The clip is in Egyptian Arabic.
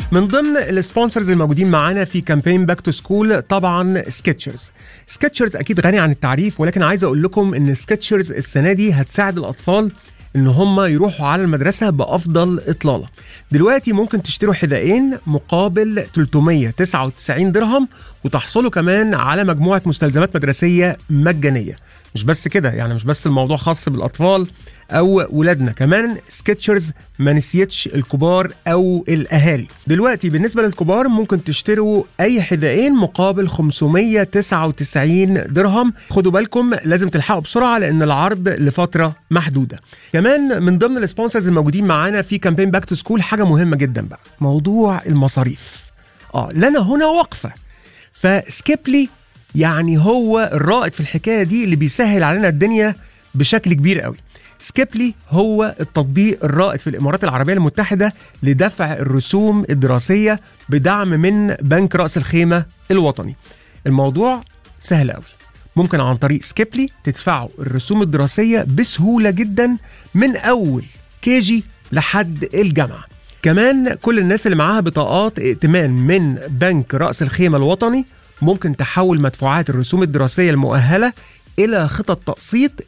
من ضمن السبونسرز الموجودين معانا في كامبين باك تو سكول طبعا سكتشرز سكتشرز اكيد غني عن التعريف ولكن عايز اقول لكم ان سكتشرز السنه دي هتساعد الاطفال ان هم يروحوا على المدرسه بافضل اطلاله دلوقتي ممكن تشتروا حذائين مقابل 399 درهم وتحصلوا كمان على مجموعه مستلزمات مدرسيه مجانيه مش بس كده يعني مش بس الموضوع خاص بالاطفال او ولادنا كمان سكتشرز ما نسيتش الكبار او الاهالي دلوقتي بالنسبه للكبار ممكن تشتروا اي حذائين مقابل 599 درهم خدوا بالكم لازم تلحقوا بسرعه لان العرض لفتره محدوده كمان من ضمن السبونسرز الموجودين معانا في كامبين باك تو سكول حاجه مهمه جدا بقى موضوع المصاريف اه لنا هنا وقفه فسكيبلي يعني هو الرائد في الحكايه دي اللي بيسهل علينا الدنيا بشكل كبير قوي سكيبلي هو التطبيق الرائد في الامارات العربيه المتحده لدفع الرسوم الدراسيه بدعم من بنك راس الخيمه الوطني الموضوع سهل قوي ممكن عن طريق سكيبلي تدفعوا الرسوم الدراسيه بسهوله جدا من اول كيجي لحد الجامعه كمان كل الناس اللي معاها بطاقات ائتمان من بنك راس الخيمه الوطني ممكن تحول مدفوعات الرسوم الدراسيه المؤهله الى خطط تقسيط